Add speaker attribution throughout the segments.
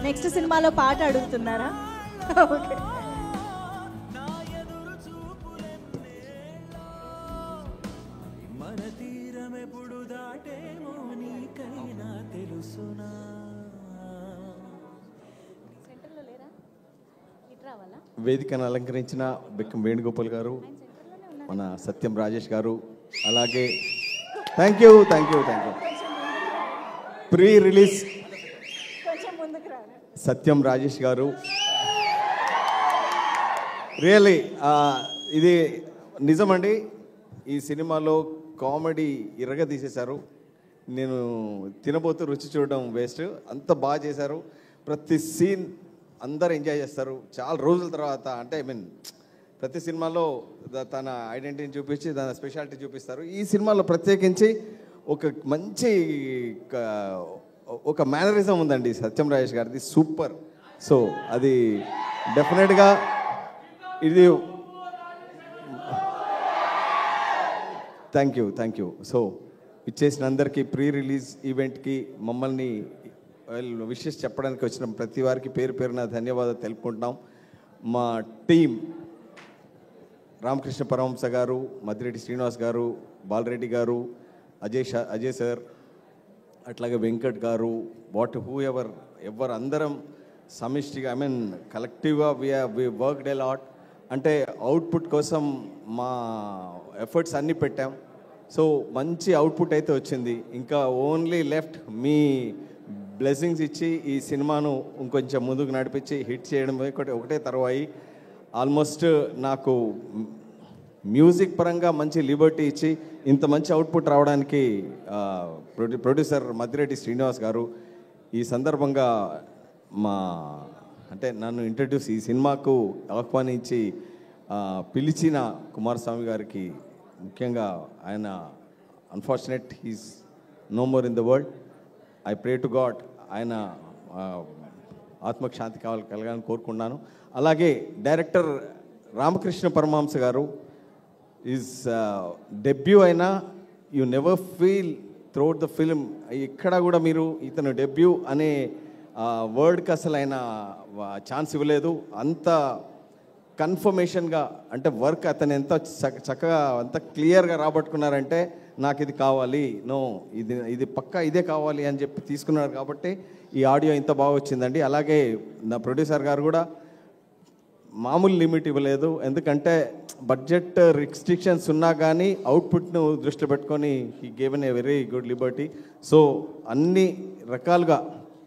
Speaker 1: next సినిమాలో పాట అడుగుతున్నారా ఓకే
Speaker 2: మన తీరమెప్పుడు దాటేమో నీకైనా తెలుసునా
Speaker 3: వేదికను అలంకరించిన బిక్కం వేణుగోపాల్ గారు మన సత్యం రాజేష్ గారు అలాగే thank you thank you thank you pre release
Speaker 1: కొంచెం ముందుకు రా
Speaker 3: సత్యం రాజేష్ గారు రియల్లీ ఇది నిజమండి ఈ సినిమాలో కామెడీ ఇరగ తీసేశారు నేను తినబోతూ రుచి చూడడం వేస్ట్ అంత బాగా చేశారు ప్రతి సీన్ అందరు ఎంజాయ్ చేస్తారు చాలా రోజుల తర్వాత అంటే ఐ మీన్ ప్రతి సినిమాలో ద- తన ఐడెంటిటీని చూపించి తన స్పెషాలిటీ చూపిస్తారు ఈ సినిమాలో ప్రత్యేకించి ఒక మంచి క- ఒక మేనరిజం ఉందండి సత్యం రాజేష్ గారిది సూపర్ సో అది డెఫినెట్గా ఇది thank you thank you so ఇచ్చేసిన అందరికీ ప్రీ రిలీజ్ ఈవెంట్కి మమ్మల్ని విషెస్ చెప్పడానికి వచ్చిన ప్రతి వారికి పేరు పేరున ధన్యవాదాలు తెలుపుకుంటున్నాం మా టీం రామకృష్ణ పరమహంస గారు మద్దిరెడ్డి శ్రీనివాస్ గారు బాలరెడ్డి గారు అజయ్ షా అజయ్ సార్ అట్లాగే వెంకట్ గారు వాట్ హూ ఎవర్ ఎవరు అందరం సమిష్టిగా ఐ మీన్ కలెక్టివ్గా we we work day lot అంటే అవుట్పుట్ కోసం మా ఎఫర్ట్స్ అన్నీ పెట్టాం సో మంచి అవుట్పుట్ అయితే వచ్చింది ఇంకా ఓన్లీ లెఫ్ట్ మీ బ్లెస్సింగ్స్ ఇచ్చి ఈ సినిమాను ఇంకొంచెం ముందుకు నడిపించి హిట్ చేయడం ఒకటి ఒకటే తర్వాయి ఆల్మోస్ట్ నాకు మ్యూజిక్ పరంగా మంచి లిబర్టీ ఇచ్చి ఇంత మంచి అవుట్పుట్ రావడానికి ఆ, ప్రొడ్యూ ప్రొడ్యూసర్ మద్దిరెడ్డి శ్రీనివాస్ గారు ఈ సందర్భంగా మా అంటే నన్ను ఇంట్రడ్యూస్ ఈ సినిమాకు ఆహ్వానించి ఆ, పిలిచిన కుమారస్వామి గారికి ముఖ్యంగా ఆయన unfortunate he's no more in the world I pray to God ఆయన ఆ, ఆత్మకు శాంతి కావాలి కలగాలని కోరుకున్నాను అలాగే director Ramakrishna Paramahamsa garu is debut అయినా you never feel throughout the film ఎక్కడ కూడా మీరు ఇతను డెబ్యూ అనే వర్డ్కి అసలు ఆయన ఛాన్స్ ఇవ్వలేదు అంత కన్ఫర్మేషన్గా అంటే వర్క్ అతను ఎంత చక్క- చక్కగా అంత క్లియర్గా రాబట్టుకున్నారంటే నాకు ఇది కావాలి నో ఇది ఇది పక్కా ఇదే కావాలి అని చెప్పి తీసుకున్నారు కాబట్టి ఈ ఆడియో ఇంత బాగా వచ్చిందండి అలాగే నా ప్రొడ్యూసర్ గారు కూడా మామూలు లిమిట్ ఇవ్వలేదు ఎందుకంటే బడ్జెట్ రిస్ట్రిక్షన్స్ ఉన్నా కానీ అవుట్పుట్ను దృష్టిలో పెట్టుకొని ఈ given a very good liberty so అన్ని రకాలుగా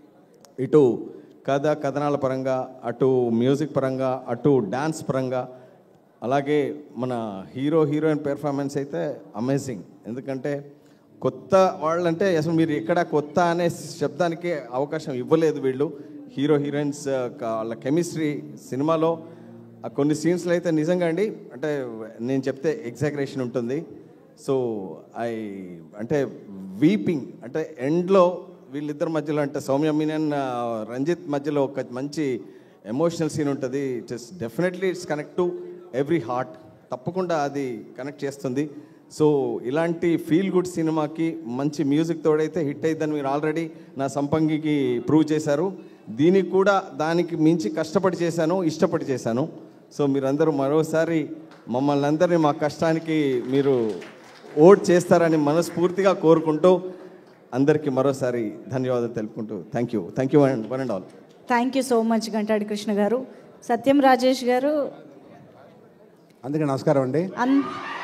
Speaker 3: ఇటు కథ కథనాల పరంగా అటు మ్యూజిక్ పరంగా అటు డ్యాన్స్ పరంగా అలాగే మన హీరో హీరోయిన్ పెర్ఫార్మెన్స్ అయితే అమేజింగ్ ఎందుకంటే కొత్త వాళ్ళంటే అసలు మీరు ఎక్కడ కొత్త అనే శబ్దానికి అవకాశం ఇవ్వలేదు వీళ్ళు హీరో హీరోయిన్స్ క- వాళ్ళ కెమిస్ట్రీ సినిమాలో ఆ కొన్ని సీన్స్లో అయితే నిజంగా అండి అంటే నేను చెప్తే ఎగ్జాగరేషన్ ఉంటుంది సో ఐ అంటే వీపింగ్ అంటే ఎండ్లో వీళ్ళిద్దరి మధ్యలో అంటే సౌమ్య మీనన్ ఆ, రంజిత్ మధ్యలో ఒక మంచి ఎమోషనల్ సీన్ ఉంటుంది it is definitely it's connect to every heart తప్పకుండా అది కనెక్ట్ చేస్తుంది సో ఇలాంటి ఫీల్ గుడ్ సినిమాకి మంచి మ్యూజిక్ తోడైతే హిట్ అయిద్దని మీరు ఆల్రెడీ నా సంపంగికి ప్రూవ్ చేశారు దీనికి కూడా దానికి మించి కష్టపడి చేశాను ఇష్టపడి చేశాను సో మీరందరూ మరోసారి మమ్మల్ని అందరినీ మా కష్టానికి మీరు ఓట్ చేస్తారని మనస్ఫూర్తిగా కోరుకుంటూ అందరికీ మరోసారి ధన్యవాదాలు తెలుపుకుంటూ thank you thank you and one and all
Speaker 1: thank you so much Gantadi Krishna garu Satyam Rajesh గారు
Speaker 4: అందుకే నమస్కారం అండి
Speaker 1: అన్